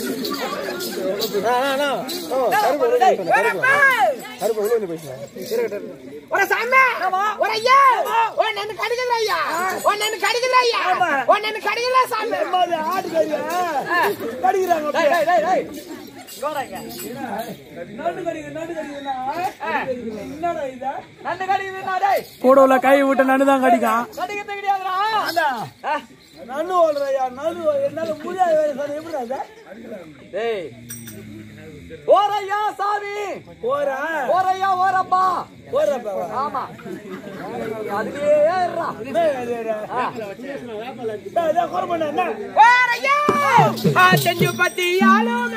ஒரு சாமி ஒரு ஐயா ஒரு நன்னு கடிக்கல ஐயா ஒரு நன்னு கடிக்கல ஐயா ஒரு நன்னு கடிக்கல சாமி கூடவுல கை விட்டு நடுதான் கடிக்கான் நடு ஓடுறையா நடு என்னால முடியாது சார் எப்படி அது ஓரையா சாமி போறா ஓரையா ஓரப்பா போறப்பா ஆமா அதுலயே ஏறுறா. குறமண்ணா என்ன ஒரு ஐயா செஞ்சு பத்தி ஆளும்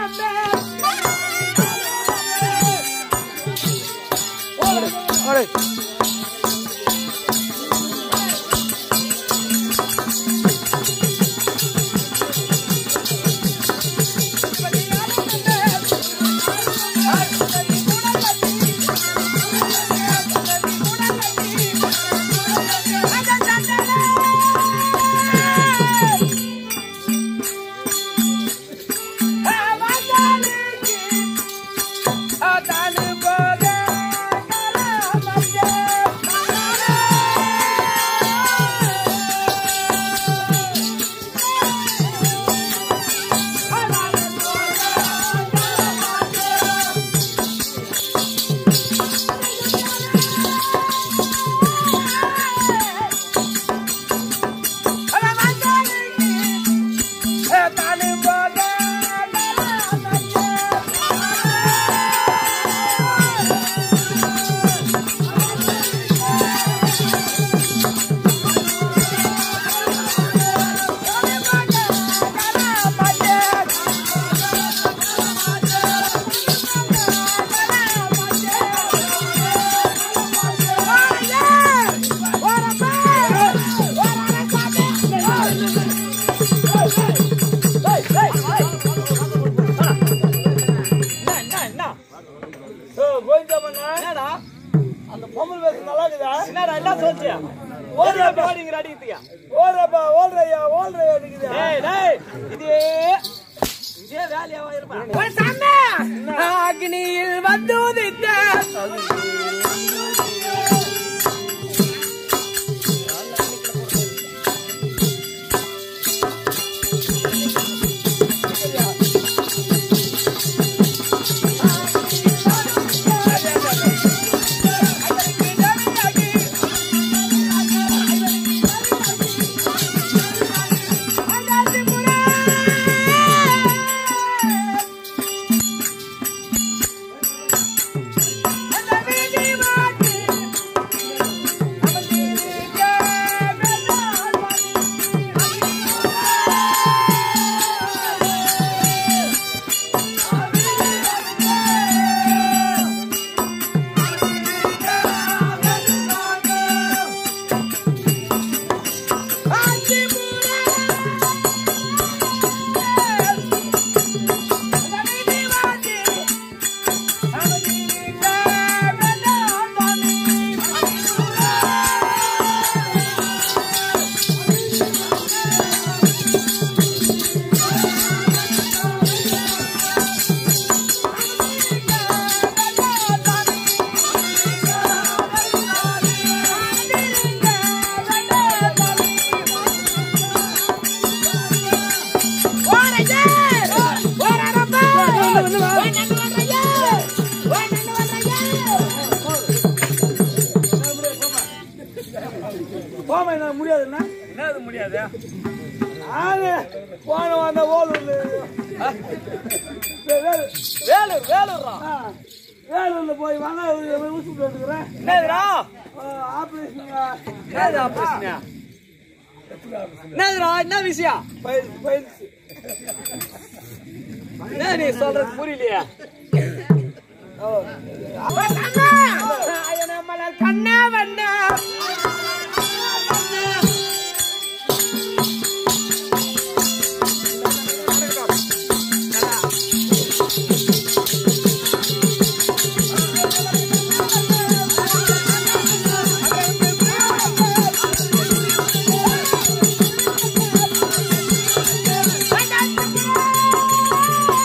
என்னடா அந்த பொம்பளை பேச நல்லா இருக்குதா என்னடா என்ன சொல்லியா ஓடுறப்பா அடிங்கிற அடிக்கிறியா ஓடுறப்பா ஓடுறையா ஓடுறையா இருக்குதா டேய் டேய் இதே இதே வேலையாவா இருப்பா ஒரு சாமி அக்னியில் வந்து உதித்த போமா என்ன முடியாதுன்னா என்னது முடியாது நானு போன வந்த ஓடுறது வேலூர் வேலூர்ரா வேலூர்ல போய் வாங்க ஊசி போட்டுக்கிறேன் என்னதுடா ஆபரேஷன் என்னது ஆபரேஷன் என்னதுடா என்ன விஷயம் பயிற்சி என்ன நீ சொல்றது புரியலையா கண்ணா வண்ணா ஆ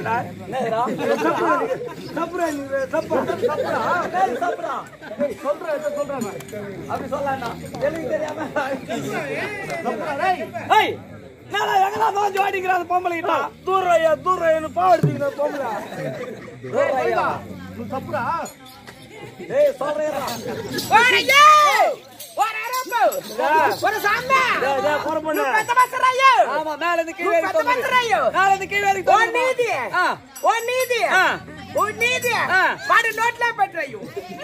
சொல்றேன்டா என்னடா சப்புரா நீ சப்பா சப்ரா டேய் சப்ரா டேய் சொல்றேன் இதை சொல்றேன் நான். அப்படி சொல்லலாம்டா எனக்கு தெரியாம சப்ரா டேய் ஏய் என்னடா எங்கடா தோஞ்சு வாடிக்கிற அந்த பொம்பளை கிட்ட தூரையா தூரையா பாவடிங்க போகல ஐயா சப்புரா டேய் சொல்றேன்டா ஒரு ஐயா ஒரு அரப்பு ஒரு சாம்பா டேய் டேய் போற பண்ணு பெத்த பசறாயோ ஆமா மேல இருந்து கீழ பெத்த வரைக்கும் பசறாயோ மேல இருந்து கீழ வரைக்கும் ஓ நீதி ஆ ஓ நீதி ஆ. ஓ நீதி ஆ. பாடு நோட்ல பெற்றையோ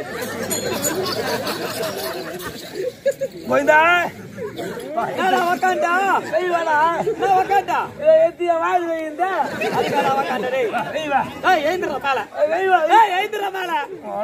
போய்தா என்னடா வக்காண்டா செய்வாடா என்ன வக்காண்டா எத்திய வாயில் வைந்த அதுக்காடா வக்காண்டா டேய் செய்வா ஏய் எழுந்துடா மேல வைவா ஏய் எழுந்துடா மேல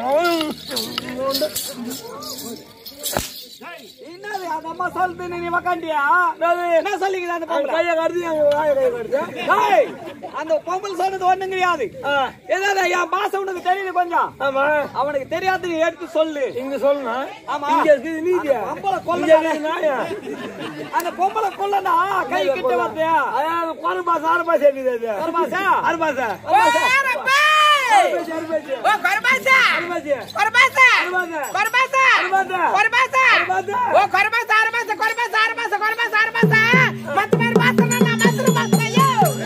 என்னது அந்த அம்மா சொல்லுது நீ வக்காண்டியா என்ன சொல்லிக்கிற அந்த பொம்பளை கைய கடுத்து வாய கைய கடுத்து ஏய் அந்த பொம்பளை சொன்னது ஒண்ணும் கிடையாது ஏதாவது என் பாசம் உனக்கு தெரியுது கொஞ்சம் ஆமா அவனுக்கு தெரியாது நீ எடுத்து சொல்லு இங்க சொல்லணும் ஆமா. இங்க இருக்குது நீதி அந்த பொம்பளை இங்க கொல்ல இருக்குது நாயா அந்த பொம்பளை கொல்லனா கை கிட்ட வரதையா அதாவது குறை மாசம் ஆறு மாசம் இருக்குது அது ஒரு மாசம் ஆறு மாசம் ஓ அரப்பு ஆறு மாசம் ஓ கர்மாசா ஆறு மாசம் கர்மாசா கர்மாசா. கர்மாசா கர்மாசா. கர்மாசா கர்மாசா. ஓ கர்மாசா அரமாசா கர்மாசா அரமாசா கர்மாசா அரமாசா மத்த பேர் மாசனா நான் மாசரு மாசரையோ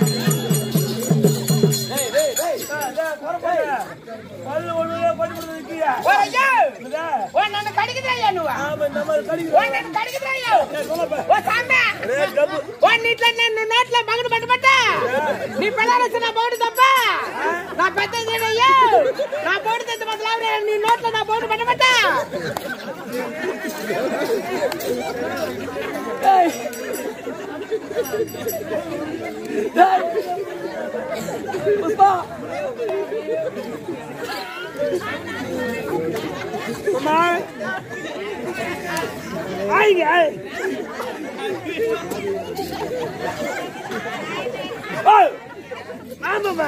பல்லு ஒண்ணு படி கொடுத்து நிக்கியா ஓ ஐயா ஓ நான் கடிக்குதையா నువ్వు ஆமா நம்ம ఓ கடிக்கு నేను కడిగిద్రాయో ఓ సాంబే ఓ నీట్ల నేను నోట్ల మగడు పట్టుబట్ట నీ పిల్లలు నా బోర్డు తప్ప నా పెద్ద అయ్యో నా బోర్డు తెచ్చి బదులు నీ నోట్ల నా బోర్డు పట్టుబట్ట புஷ்பா அம்மா ஆயிங்க ஓய் ஆமாம்மா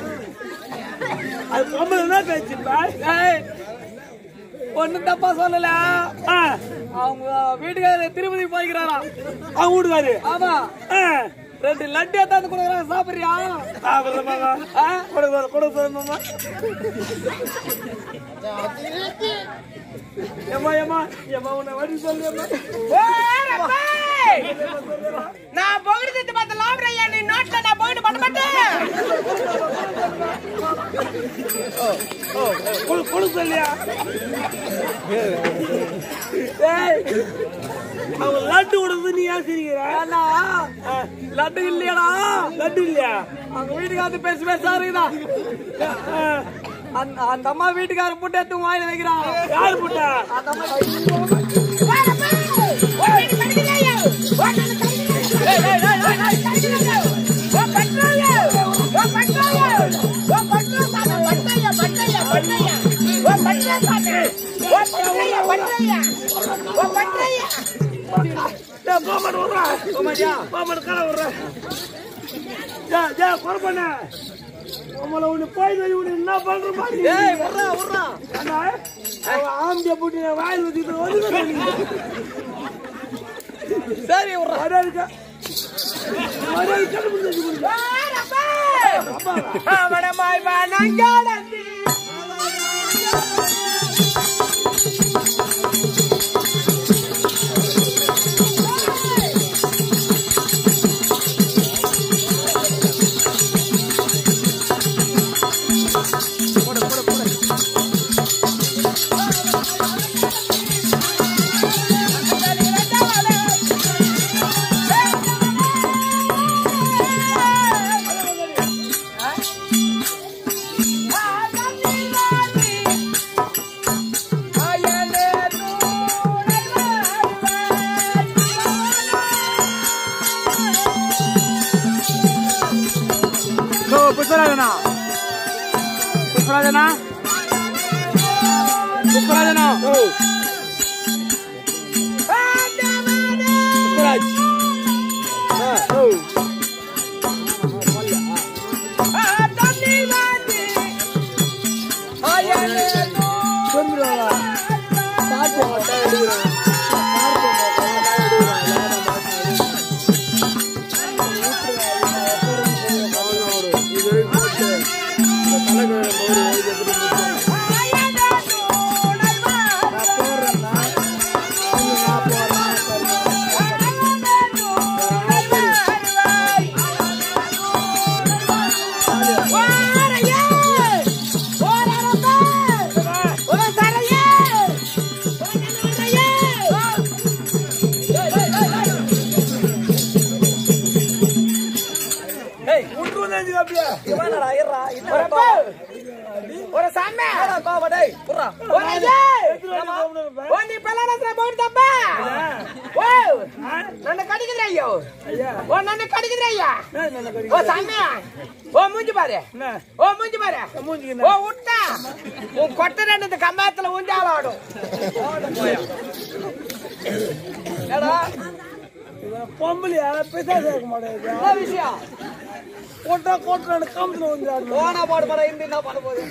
அது பொம்பளை என்ன பேச்சுப்பா ஏய் ஒண்ணும் தப்பா சொல்லல ஆ அவங்க வீட்டுக்காரர் திருப்பதி போய்க்கிறாராம் அவங்க வீட்டுக்காரு ஆமா ஆ ரெண்டு லட்டு எடுத்தாந்து கொடுக்குறாங்க சாப்பிடுறியா சாப்பிடுறமாமா ஆ? கொடுக்க கொடுக்க மாமா ஏமா ஏமா ஏமா உன்னை வழி சொல்லுமா ఓ రబ్బే నా బోర్డు తెచ్చి బదులు అయ్యా నీ నోట్ల నా బోర్డు పట్టుబట్ట கொடு கொடு சொல்லியா ஏய் அவன் லட்டு கொடுத்து நீ ஏன் சிரிக்கிற ஏன்னா லட்டு இல்லையாடா லட்டு இல்லையா அவங்க வீட்டுக்காரர் பேசி பேசாருக்குதா அந்த அந்த அம்மா வீட்டுக்காரர் போட்டு எடுத்து வாயில வைக்கிறான் யாரு போட்டா அந்த அம்மா ఓ రబ్బే ఓ నేను కడిగిద్రాయో ఓ నన్ను కడిగిద్రాయో ఓ పట్రాయో ఓ పట్రాయో ఓ పట్రా సామె పట్టయ్య పట్టయ్య పట్టయ్య ఓ పట్రా సామె ఓ పట్టయ్య పట్టయ్య ఓ పట్టయ్య ஏய் போமன் விடுறா போமாட்டியா? போமன் கரை விடுறா ஜா ஜா குறை பண்ண உங்களை ஒண்ணு போய் உன்னை என்ன பண்ற மாதிரி ஏய் விட்றா விட்றா அண்ணா, அவன் ஆம்பிய போட்டு என் வாயில் ஊத்திட்டு வந்து சரி விட்றா அடாதுக்கா அடாது கண்டுபிடிச்சு கொடுங்க அவனமாய் வணங்காடந்தி புஷ்பராஜனா புஷ்பராஜனா புஷ்பராஜனா புஷ்பராஜ் ஓ சொல்லுறாங்க பாட்டு மட்டும் எடுக்கிறேன் இது இவனடா இருடா ஒரு இன்னொரு அப்பா. ஒரு சாமி பாவா டேய் புறா ஒரு ஐயா. ఓ నీ పిల్లలంతా పోతుందబ్బా ఓ నన్ను కడిగిద్రా అయ్యో ఓ నన్ను కడిగిద్రా అయ్యా ఓ సామ్య ఓ ముంజి పారే ఓ ముంజి పారే ఓ ఉట్ట ఓ కొట్టనండి కమ్మాతలు ఉండాలాడు ஏடா பொம்பளையா பிசாசு இருக்க மாட்டேங்குது என்ன விஷயம் கொட்டா கொட்டான்னு காமிச்சு வந்து போனா பாடு பாடா இந்த என்ன பண்ண போகுது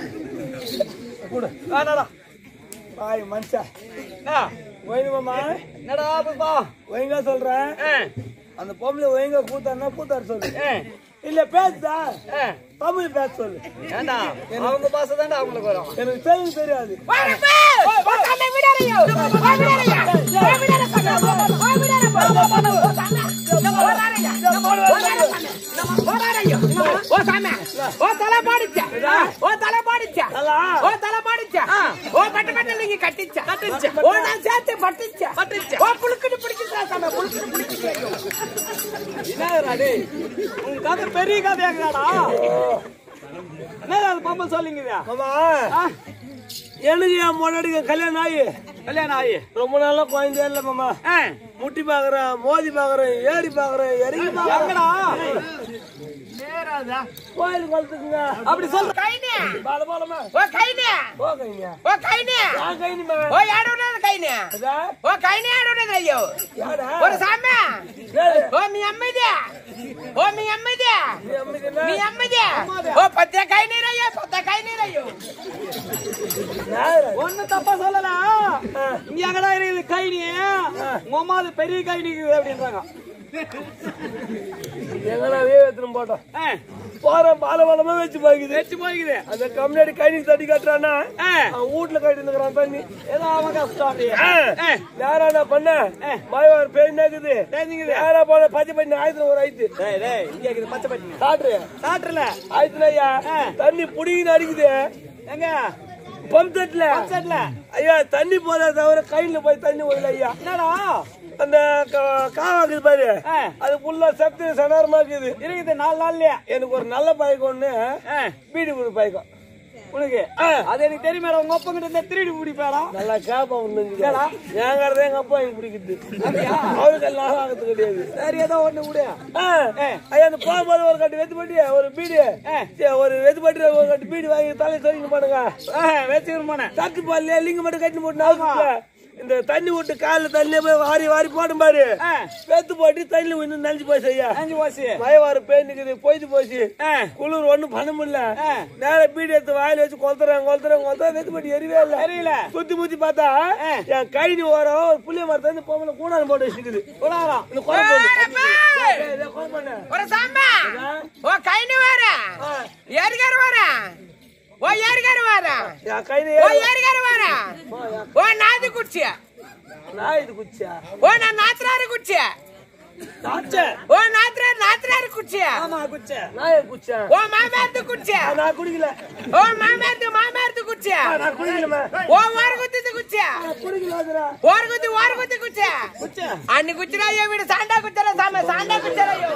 வேணாடா பாய் மனுஷா என்ன ஒயங்கம்மா என்னடா புஷ்பா ஒயங்கா சொல்றேன் ఆ, அந்த பொம்பளை ஒயங்கா கூத்தாருன்னா கூத்தாரு சொல்லு ఆ, இல்ல பேசுதா ఆ. தமிழ் பேச சொல்லு ஏண்டா அவங்க பாச தாண்டா அவங்களுக்கு வரும் எனக்கு தெலுங்கு தெரியாது వారబ్బా! ఓ సామ్య విడారయ్యో! ఓ విడారయ్యా! ఓ విడార సామ్య! ఓ విడార పో! ఓ సామ్య! ఓ రారయ్యా! ఓ రార సామ్య! ఓ రారయ్యో! ఓ సామ్య! ఓ తల పాడిచ్చా ఓ తల పాడిచ్చా ఓ తల పాడిచ్చా ఓ పట్ట పట్టలింగి కట్టించా కట్టించా ఓ నా చేతి పట్టించా పట్టించా ఓ పులుకుని పిడికిచ్చా సామ్య పులుకుని పిడికిచ్చా என்னடா டேய் உன் கதை பெரிய கதையாங்கடா என்ன அது பம்பு சொல்லிங்கதா ஆமா எனக்கு என் முன்னாடி கல்யாணம் ஆகி கல்யாணம் ஆயி ரொம்ப நாளா குழந்தை இல்ல மாமா முட்டி பாக்குறேன் மோதி பாக்குறேன் ஏறி பாக்குறேன் இறங்கி பாக்குறேன் எங்கடா கோயில் குளத்துக்குங்க அப்படி சொல்ற కైనే பால பாலமா ఓ కైనే போகைங்க ఓ కైనే நான் கைனிமா ఓ ఏడున్నది కైనే அதா ఓ కైనే ఏడున్నది అయ్యో யாரா ஒரு சாமி ஏய், ఓ మీ అమ్మది ఓ మీ అమ్మది நீ அம்மைக்கு என்ன? మీ అమ్మది ఓ పత్త కై నీరయ్యో పత్త కై నీరయ్యో யாரு? ஒண்ணு தப்பா சொல்லல இங்க எங்கடா இருக்குது கை நீ உங்க அம்மா அது பெரிய கை நிக்குது அப்படின்றாங்க எங்கடா வேகத்திலும் போட்டோம் போற பால பாலமா வச்சு பாக்குது வச்சு போய்க்குது அந்த கம்யூனிட்டி கைனிக்கு தட்டி கட்டுறானா அவன் வீட்டுல கட்டி இருக்கிறான் தண்ணி ஏதோ அவன் கஷ்டம் அப்படியே யாரா நான் பண்ண மயவார் பேர் நாக்குது யாரா போன பச்சை பண்ணி ஆயிரத்துல ஒரு ஆயிரத்து டேய் டேய் இங்க இருக்குது பச்சை பட்டி காட்டுரு சாட்டுல ஆயிரத்துல ஐயா தண்ணி புடிங்கின்னு அடிக்குது எங்க பம்ப் செட்ல செட்ல ஐயா தண்ணி போதா தவிர கையில போய் தண்ணி ஓடல ஐயா என்னடா அந்த காவாக்குது பாரு அது ஃபுல்லா சத்து சனாரமா இருக்குது இருக்குது நாலு நாள்லயே எனக்கு ஒரு நல்ல பழக்கம் ஒண்ணு பீடி குடி பழக்கம் உனக்கு அது எனக்கு தெரியுமேடா உங்க அப்பா கிட்ட இந்த திருடி பிடிப்பாடா நல்லா கேப்பா ஒண்ணு ஏங்கிறத எங்க அப்பா எனக்கு பிடிக்குது அவருக்கு எல்லாம் ஆகிறது கிடையாது சரி ஏதோ ஒண்ணு விடு ஆ, ஐயா அந்த போகும்போது ஒரு கட்டு வெத்து பட்டி ஒரு பீடி சரி, ஒரு வெத்து பட்டி ஒரு கட்டு பீடி வாங்கி தலை சொல்லிங்க பாருங்க வச்சுக்கிறோம் தட்டு பால்ல லிங்கம் மட்டும் கட்டி போட்டு இந்த தண்ணி விட்டு காலில் தண்ணி போய் வாரி வாரி போடும் பாரு வெத்து போட்டு தண்ணி இன்னும் நனைஞ்சு போய் செய்யா அஞ்சு வாசி மயவாறு பேனுக்குது பொய்து போச்சு குளிர் ஒண்ணும் பண்ண முடியல நேர பீடி எடுத்து வாயில வச்சு கொளுத்துறேன் கொளுத்துறேன் கொளுத்துறேன் வெத்து பட்டி எரியவே இல்ல தெரியல சுத்தி முத்தி பார்த்தா என் கை நீ ஓரம் ஒரு புளிய மரத்தை வந்து பொம்பளை கூடாது போட்டு வச்சுக்குது விடாதான் இந்த கொலை பொண்ணு. ஏய், ஏய், இதை கொலை பண்ணு. ஒரு சாம்பா ஓ கைனு வார யாருக்காரு வார ஓ யாருக்காரு வார என் கை நீ ஓ யாருக்காரு வார ஓ நாது குச்சி நான் இது குச்சியா ஓ நான் நாத்ராரு குச்சி தாச்சே ஓ நாத்ராரு நாத்ராரு குச்சி ஆமா குச்ச நான் ஏன் குச்சேன் ஓ மாமேர்த்து குச்சி நான் குடிக்கல ஓ மாமேர்த்து மாமேர்த்து குச்சி நான் குடிக்கலமே ஓ வாரகுத்தி குச்சி நான் குடிக்கல ఓరుగుద్ది ఓరుగుద్ది కూర్చో అన్ని కూర్చున్నాయో వీడు సాండా కూర్చోలే సామె సాండా కూర్చోలేయో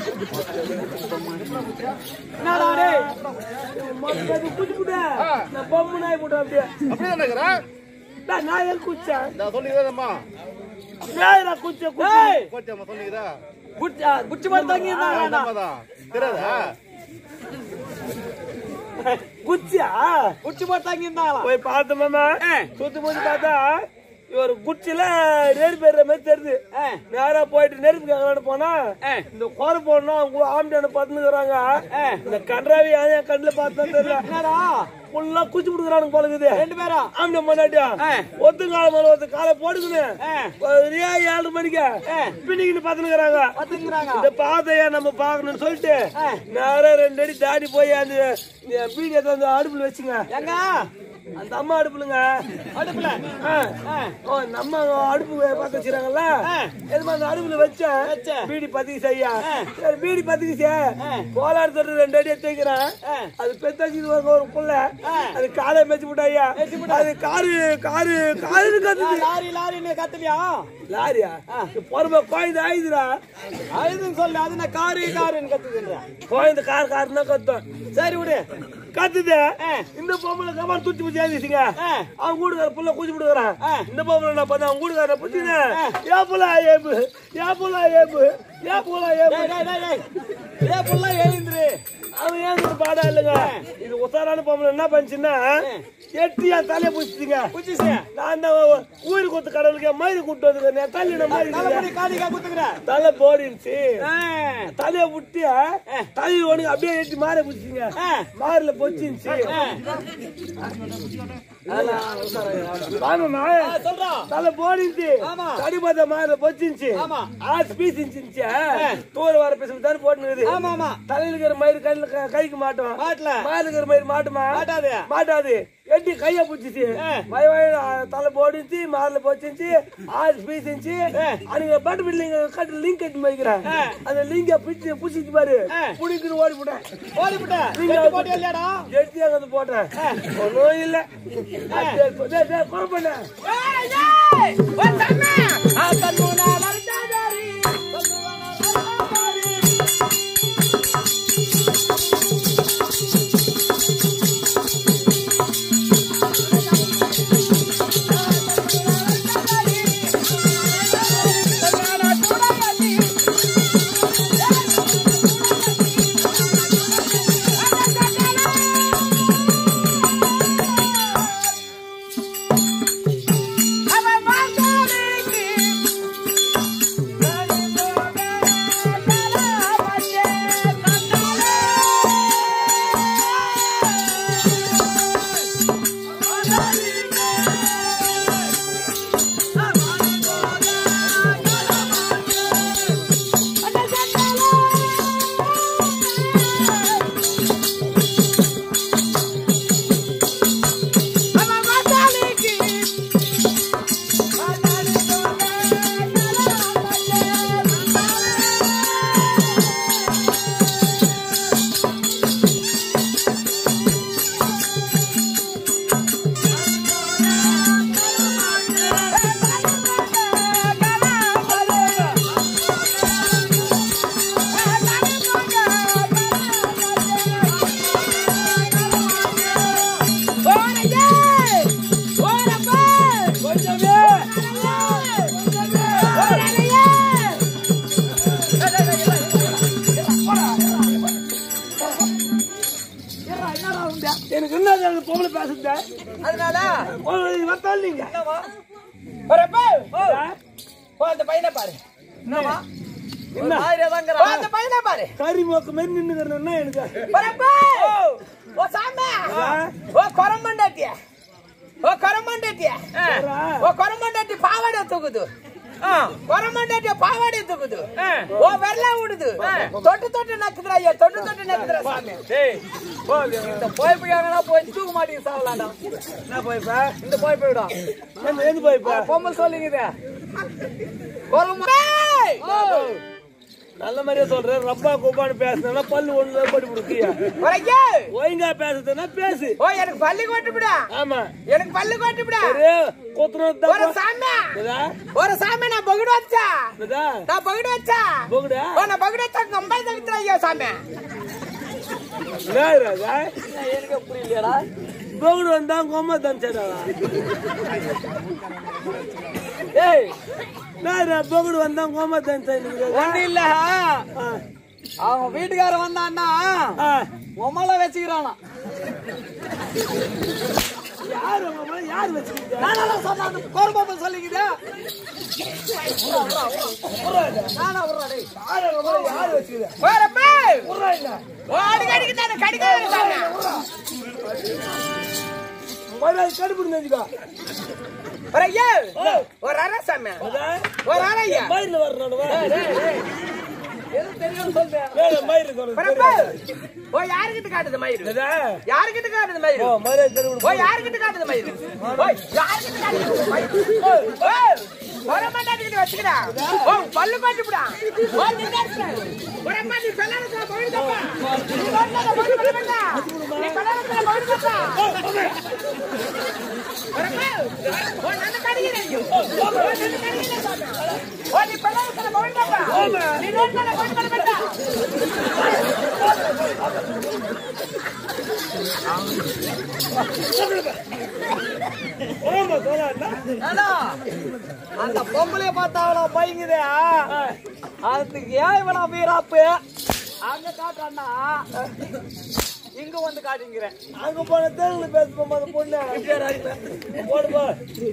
என்னடா டேய் மொத்தம் குடிச்சு விட நான் பொம்மை நாய் போட்டேன் அப்படியே அப்படியே நினைக்கிறா டேய், நான் ஏன் குச்சேன் நான் சொல்லிக்கிறேன்மா நான் நான் குச்ச குச்சி ஏய் கோச்சம்மா சொல்லிக்கிறா குச்சி குச்சி மாதிரி தங்கி இருந்தாங்க தான் தெரியாதா குச்சியா குச்சி மாதிரி தங்கி இருந்தாங்களா போய் பார்த்த மாமா சுத்தி முத்தி பார்த்தா இவர் குச்சில நெருப்பு ஏறுற மாதிரி தெரியுது நேரா போயிட்டு நெருப்பு கேட்கலான்னு போனா இந்த கோர போடணும் அவங்க ஆம்டான பார்த்துக்கிறாங்க இந்த கன்றாவி யாரும் என் கண்ணுல பார்த்தா தெரியல என்னடா ஃபுல்லா குச்சி கொடுக்குறானுங்க போலக்குது ரெண்டு பேரும் ஆம்ட முன்னாடியா ஒத்து கால மேல ஒருத்த காலை போடுக்குது சரியா ஏழு மணிக்கு பின்னிக்கிட்டு பாத்துக்கிறாங்க பாத்துக்கிறாங்க இந்த பாதையா நம்ம பாக்கணும்னு சொல்லிட்டு நேரா ரெண்டு அடி தாண்டி போய் அந்த பீடியை அந்த அடுப்புல வச்சுங்க எங்க அந்த அம்மா அடுப்புலங்க அடுப்புல ஆ. ஓ, நம்ம அடுப்பு பார்த்து வச்சுறாங்கல்ல எதுமா அந்த அடுப்புல வச்ச பீடி பத்திக்கு செய்யா சரி பீடி பத்திக்கு செய் கோலாறு தொட்டு ரெண்டு அடி எடுத்து வைக்கிறேன் அது பெத்தாச்சு ஒரு புள்ள அது காலை மேய்ச்சி விட்டாயா அது காரு காரு காரு கத்துது லாரி லாரின்னு கத்துலியா லாரியா பொறுமை கோயந்து ஆயுதுடா அதுன்னு சொல்லு அது நான் காரு காருன்னு கத்துதுன்ற கோயந்து கார் காருன்னா கத்தும் சரி விடு கத்துது இந்த பொம்பளை கமான் தூச்சி பிடிச்சி ஏந்திச்சுங்க அவன் கூடுக்கார புள்ள கூச்சி விடுக்கிறான் இந்த பொம்பளை என்ன பண்ண அவன் கூடுக்கார பிடிச்சிங்க ஏ புள்ள ஏம்பு ஏ புள்ள ஏம்பு ஏ புள்ள ஏம்பு டேய் டேய் டேய் டேய் ஏ புள்ள எழுந்துரு அவன் ஏன் ஒரு பாடம் இல்லைங்க இது உசாரான பொம்பளை என்ன பண்ணுச்சுன்னா எட்டி என் தலையை பிடிச்சிங்க புச்சிச்சு நான் தான் உயிர் கொத்து கடவுளுக்கு மயிறு கூட்டு வந்துக்கிறேன் என் தலையிட மாதிரி தலைமுடி காதிக்கா குத்துக்கிற தலை போடிருச்சு ஆ. தலைய விட்டு தலை ஒண்ணு அப்படியே ஏற்றி மாற பிடிச்சிங்க மாறில பொச்சிருச்சு ஆமாம்மா. சொல்றா தலை போடிருச்சு ஆமா. தடி பார்த்த மாறில பொச்சிருச்சு ஆமா. ஆச்சு பீசிருச்சு தூர வர பேசுறது தானே போட்டுனுக்குது ஆமா ஆமா தலையில இருக்கிற மயிறு கையில க- கைக்கு மாட்டோம் மாட்டல மாறில இருக்கிற மயிறு மாட்டுமா மாட்டாது மாட்டாது எட்டி கைய பிடிச்சிச்சு வய வய தலை போடிச்சு மாரில போச்சிச்சு ஆறு பீசிச்சு அன்னைக்கு பட்டு பில்லிங்க கட்டு லிங்க் கட்டி வைக்கிறேன் அந்த லிங்க பிடிச்சி புடிச்சிச்சு பாரு புடிக்குன்னு ஓடி போட்டேன் ஓடி விட்ட நீங்க எட்டு போட்டி இல்லையாடா எட்டி அங்க போட்டேன் ஒன்றும் இல்ல குறை பண்ண எனக்கு என்ன அந்த பொம்பளை பேசுத அதனால வந்தால் நீங்க வரப்ப ஓ அந்த பையனை பாரு என்னவா ஒரு மாதிரி ஓ தாங்கிறா அந்த பையனை பாரு கறி மோக்கு மாதிரி நின்னுக்கிறேன்னா எனக்கு வரப்ப ஓ சாமி ஓ கொரமண்டாட்டிய ஓ கொரமண்டாட்டிய ஓ கொரமண்டாட்டி பாவாடை தூக்குது கொரமண்டாட்டிய பாவாடை தூக்குது ஓ வெள்ளை விடுது தொட்டு தொட்டு நக்குதுடா ஐயா தொட்டு தொட்டு நக்குதுடா சாமி டேய் இந்த போய்ப்பு எங்கன்னா போய் தூக்க மாட்டேங்க சாவலாண்டா என்ன போய்ப்பா இந்த போய்ப்பு விடா என்ன எது போய்ப்பா பொம்மல் சொல்லிங்குது ஏய்! நல்ல மாதிரியே சொல்றேன் ரப்பா கோப்பான்னு பேசுனா பல்லு ஒண்ணு படி கொடுக்கியா வரய்யா! ஒழுங்கா பேசுறதுன்னா பேசு ஓ எனக்கு பல்லு கொட்டுவிடா ஆமா எனக்கு பல்லு கொட்டுவிடா சரி கொத்துறது ஒரு சாமி இதா ஒரு சாமி நான் பகுடு வச்சா இதா நான் பகுடு வச்சா போகுடா ஓ நான் பகுடு வச்சா கம்பை தவிர்த்துறா ஐயா சாமி நேரா எனக்கு புரியலையாடா போகுடு வந்தா கொம்ம தந்துடா ஏய் நேரா போகுடு வந்தா கொம்ம தந்துச்சு ஒண்ணு இல்ல அவன் வீட்டுக்காரன் வந்தான்னா உமால வச்சுக்கிறானா யாரு உங்க அம்மா? யாரு வச்சுக்கிட்ட நானா சொன்ன கோரபாப்பன் சொல்லிக்குதா நானா விடுறா டேய் யாரு உங்க அம்மா? யாரு வச்சுக்கிட்ட வரப்பா உர்றா இல்ல ஓ அடிக்க அடிக்க தானே கடிக்க சாமி மறுநாள் கடுப்பு நினைச்சுக்கோ வரய்யா ஒரு அரை சாமி ஒரு அரை ஐயா மயிரில் வர்றவா எது தெரியும்னு சொல்றேன் வேற மயிறு சொல்லு பரப்பா. ஓ யாருக்கிட்ட காட்டுது மயிறு என்னடா? யாருக்கிட்ட காட்டுது மயிறு ஓ மயிரை தெருவு ஓ யாருக்கிட்ட காட்டுது மயிறு ஓய் யாருக்கிட்ட காட்டுது மயிறு ஓய், ஓய் வரமாட்டாட்டுக்கிட்டு வச்சுக்கிறா ஓ பல்லு பாட்டுப்புடா ஓ நின்னாச்சுடா வரமா நீ பெல்லாரத்துல போயிடுதப்பா நீ ரோட்ல போய் பண்ண வேண்டாம் நீ பெல்லாரத்துல போயிடுதப்பா வரமா ஓ நான் கடிக்கிறேன் ஓ நான் கடிக்கிறேன் ஓ நீ பெல்லாரத்துல போயிடுதப்பா நீ ரோட்ல போய் பண்ண வேண்டாம் ஆமா சொல்லாண்டா ஏண்டா, அந்த பொம்பளைய பார்த்தா அவ்வளோ பயங்குதே அதுக்கு ஏன் இவனா வீராப்பு அங்க காட்டான்னா இங்க வந்து காட்டுங்கிறேன் அங்க போன தெருவுல பேசும்போது அந்த பொண்ணு போடுப்பா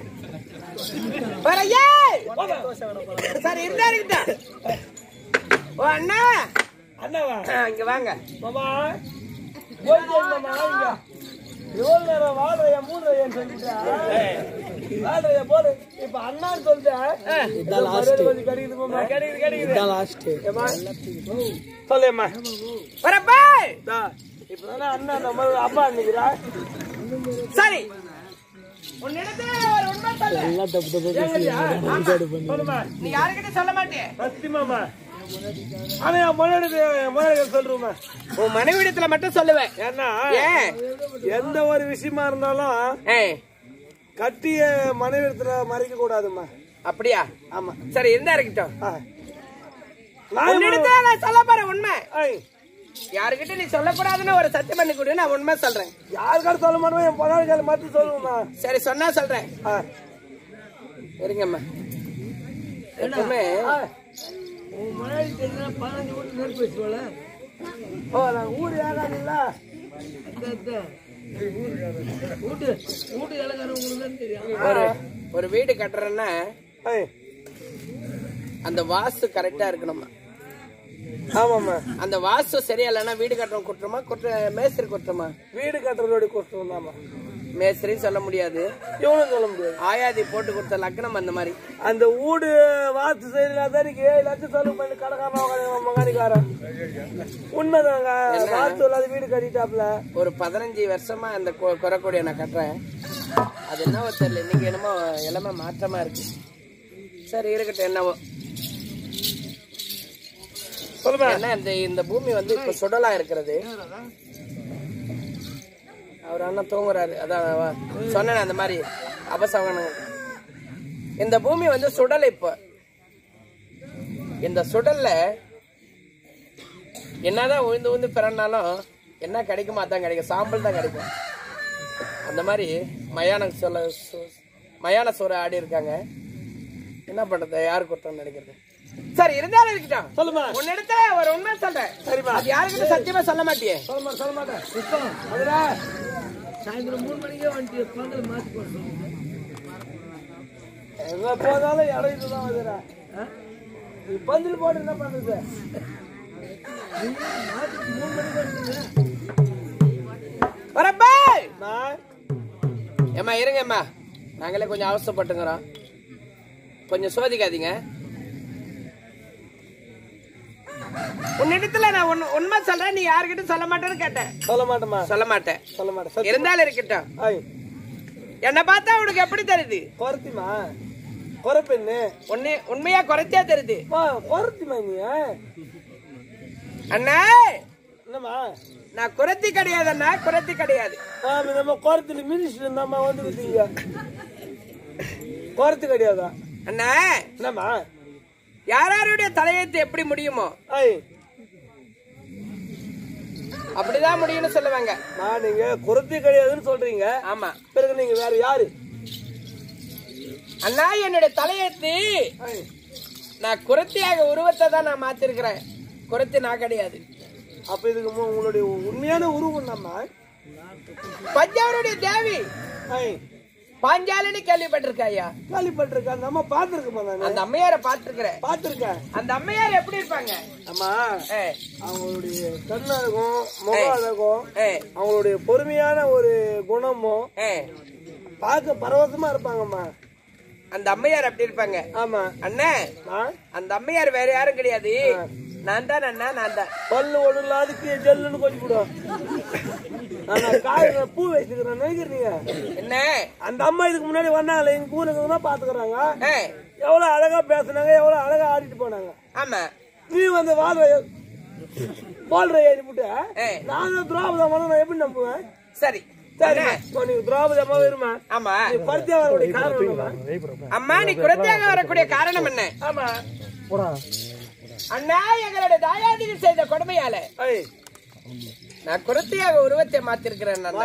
வர ஏய் சரி இருந்தா இருக்கட்டா ஓ அண்ணா அண்ணாவா ஆ, இங்க வாங்க மாமா போயிட்டு வா மாமா இங்க எவ்வளவு நேரம் வாழைய மூணு வையன்னு சொல்லிட்டேன் வாழைய போடு இப்ப அண்ணான்னு சொல்லிட்டேன் லாஸ்ட் கொஞ்சம் கிடைக்குது மாமா கிடைக்குது கிடைக்குது லாஸ்ட் ஏமா சொல்லேம்மா வரப்பா தா இப்பதானே அண்ணா நம்ம அப்பா நிக்கிறா சரி உன்னிடத்துல ஒரு உண்மை சொல்லு சொல்லுமா நீ யாருக்கிட்ட சொல்ல மாட்டே சத்தியமாமா ஆனா என் முன்னாடி என் முன்னாடி சொல்றோமா உன் மனைவிடத்துல மட்டும் சொல்லுவேன் ஏன்னா ஏன் எந்த ஒரு விஷயமா இருந்தாலும் ஏய் கட்டிய மனைவிடத்துல மறைக்க கூடாதும்மா அப்படியா ஆமா சரி இருந்தா இருக்கட்டும் ஆ. நான் உன்னிடத்துல நான் சொல்ல போறேன் உண்மை ஐய், யாருக்கிட்ட நீ சொல்லக்கூடாதுன்னு ஒரு சத்தியம் பண்ணி கொடு நான் உண்மை சொல்றேன் யாருக்காரும் சொல்ல மாட்டோம் என் பொண்ணாடி மட்டும் சொல்லுவோம்மா சரி சொன்னா சொல்றேன் ஆ. இருங்கம்மா எப்பவுமே ஓ நான் ஊர் ஏகாதுல்ல ஒரு ஒரு வீடு கட்டுறேன்னா ஐய், அந்த வாஸ்து கரெக்டா இருக்கணுமா ஆமாம்மா அந்த வாஸ்து சரியா இல்லைன்னா வீடு கட்டுறவங்க குற்றமா குற்ற மேஸ்திரி குற்றமா வீடு கட்டுறதோட கஷ்டம் தாம்மா மேஸ்திரி சொல்ல முடியாது இவனும் சொல்ல முடியாது ஆயாதி போட்டு கொடுத்த லக்னம் அந்த மாதிரி அந்த வீடு வாத்து செய்யலாதானிக்கு ஏழு லட்சம் செலவு பண்ணி கடைக்காரன் மகானிக்காரன் உண்மைதாங்க வாத்து இல்லாத வீடு கட்டிட்டாப்ல ஒரு பதினஞ்சு வருஷமா அந்த கொ- குறைக்கூடிய நான் கட்டுறேன் அது என்னவோ தெரியல இன்னைக்கு என்னமோ எல்லாமே மாற்றமா இருக்கு சரி இருக்கட்டும் என்னவோ சொல்லுமா ஏன்னா இந்த இந்த பூமி வந்து இப்ப சுடலா இருக்கிறது அவர் அண்ணன் தூங்குறாரு அதான் வ- சொன்னேனே அந்த மாதிரி அபசகனம் இந்த பூமி வந்து சுடல் இப்ப இந்த சுடல்ல என்னதான் உழுந்து உழுந்து பிறந்தாலும் என்ன கிடைக்குமோ அதான் கிடைக்கும் சாம்பல் தான் கிடைக்கும் அந்த மாதிரி மயான சொல்ல சு- மயான சோறு ஆடி இருக்காங்க என்ன பண்றது யாரு குற்றம் நினைக்கிறது சரி இருந்தாலும் இருக்கட்டும் சொல்லுமா உன்னிடத்துல ஒரு உண்மை சொல்றேன் சரிப்பா அது யாருக்கிட்ட சத்தியமா சொல்ல மாட்டியே சொல்லுமா சொல்ல மாட்டேன் அதுடா எங்க போனாலும் இடம் இதுதான் வந்துடா நீ பந்தில் போட்டு என்ன பண்றது வரப்பா நான் ஏம்மா இருங்கம்மா நாங்களே கொஞ்சம் அவசரப்பட்டுங்கிறோம் கொஞ்சம் சோதிக்காதீங்க உன்னிடத்துல நான் உண்மை உண்மை சொல்றேன் நீ யாருக்கிட்ட சொல்ல மாட்டேன்னு கேட்டேன் சொல்ல மாட்டேமா சொல்ல மாட்டேன் சொல்ல மாட்டேன் சத்தியம். இருந்தாலும் இருக்கட்டும் ஐய் என்னை பார்த்தா உனக்கு எப்படி தெரியுது குறைத்திமா குறைப்பெண்ணு உன்னை உண்மையா குறைச்சா தெரியுது மா குறைத்திமா நீ அண்ணா என்னம்மா நான் குறைத்தி கிடையாது அண்ணா குறைத்தி கிடையாது ஆமா நம்ம குறைத்துல மினிஸ்டர் இருந்தாம்மா வந்து விட்டீங்க குறைத்து கிடையாதா அண்ணா என்னம்மா யாராருடைய தலையெழுத்து எப்படி முடியுமோ ஐய் அப்படிதான் முடியும்னு சொல்லுவாங்க நான் நீங்க குறைத்து கிடையாதுன்னு சொல்றீங்க ஆமா பிறகு நீங்க வேற யாரு அண்ணா என்னுடைய தலையெழுத்து ஐய், நான் குரத்தியாக உருவத்தை தான் நான் மாத்திருக்கிறேன் குரத்தி நான் கிடையாது அப்ப இதுக்கு மு- உங்களுடைய உண்மையான உருவம் நம்ம பஞ்சாவருடைய தேவி ஐய் பாஞ்சாலினி கேள்விப்பட்டிருக்க ஐயா கேள்விப்பட்டிருக்கேன் அந்த அம்மா பாத்துருக்கேன் நான் அந்த அம்மையார பாத்திருக்கிறேன் பாத்திருக்கேன் அந்த அம்மையார் எப்படி இருப்பாங்க அம்மா ஏ, அவங்களுடைய கண்ணழகும் முக அழகும் ஏ, அவங்களுடைய பொறுமையான ஒரு குணமும் ஏ. பார்க்க பரவசமா இருப்பாங்கம்மா அந்த அம்மையார் அப்படி இருப்பாங்க ஆமா அண்ணே ஆ? அந்த அம்மையார் வேற யாரும் கிடையாது நான் தான் அண்ணா நான் தான் பல்லு ஒண்ணு இல்லாதுக்கு ஜல்லுன்னு கொஞ்சம் விடும் நான் காய் பூ வச்சுக்கிறேன் நினைக்கிறீங்க என்ன அந்த அம்மா இதுக்கு முன்னாடி வந்தாங்களே எங்க ஊருக்கு தான் பாத்துக்கிறாங்க ஏய், எவ்வளவு அழகா பேசுனாங்க எவ்வளவு அழகா ஆடிட்டு போனாங்க ஆமா நீ வந்து வாழ்ற வாழ்ற ஏறிவிட்ட ஏய். நான் திராவிட மனம் நான் எப்படி நம்புவேன் சரி சரி அண்ணா, இப்போ நீங்க திராவிடமா வருமா ஆமா நீ பருத்தியா வரக்கூடிய காரணம் என்னம்மா? அம்மா நீ குழந்தையாக வரக்கூடிய காரணம் என்ன ஆமா அண்ணா எங்களுடைய தாயாதிகள் செய்த கொடுமையால ஐய் நான் குழந்தையாக உருவத்தை மாத்திருக்கிறேன் அண்ணா.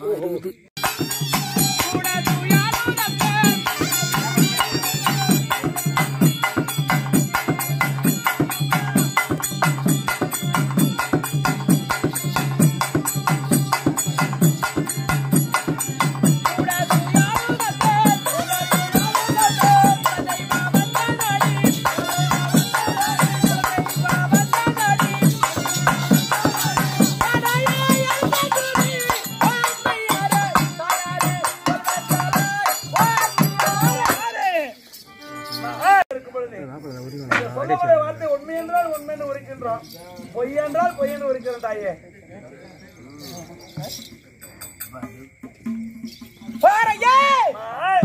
இந்த சொல்லக்கூடிய வார்த்தை உண்மை என்றால் உண்மை என்று உரைக்கின்றோம் பொய் என்றால் பொய் என்று உரைக்கிறோம் தாயே பாரையே! அம்மா,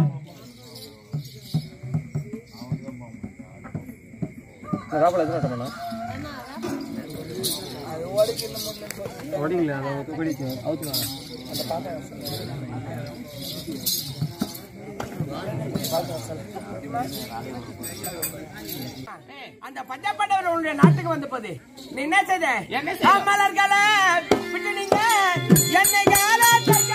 அந்த பஞ்சப்பட்டவர் உன்னுடைய நாட்டுக்கு வந்தபோது நீ என்ன செய்த என்ன மலர்களே விட்டு நீங்க என்னை யாரா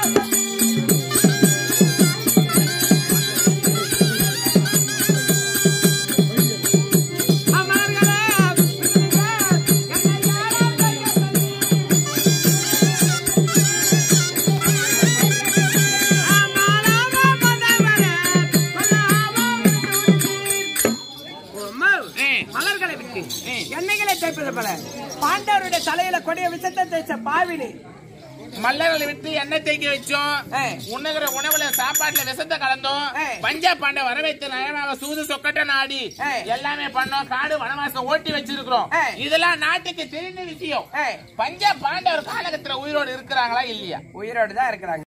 மலர்களை விட்டு எண்ணெய்களை தேய்ப்பது போல பாண்டவருடைய தலையில கொடிய விஷத்தை தேய்ச்ச பாவினி மல்லர்களை விட்டு எண்ணெய் தேக்கி வச்சோம் ஏய். உண்ணுகிற உணவுல சாப்பாட்டுல விஷத்தை கலந்தோம் ஏய். பஞ்சா பாண்ட வர வைத்து நயமாக சூது சொக்கட்ட நாடி ஏய். எல்லாமே பண்ணோம் காடு வனவாசம் ஓட்டி வச்சிருக்கிறோம் ஏய். இதெல்லாம் நாட்டுக்கு தெரிந்த விஷயம் ஏய், பஞ்சா பாண்ட ஒரு காலகட்டத்துல உயிரோடு இருக்கிறாங்களா இல்லையா உயிரோடு தான் இருக்கிறாங்க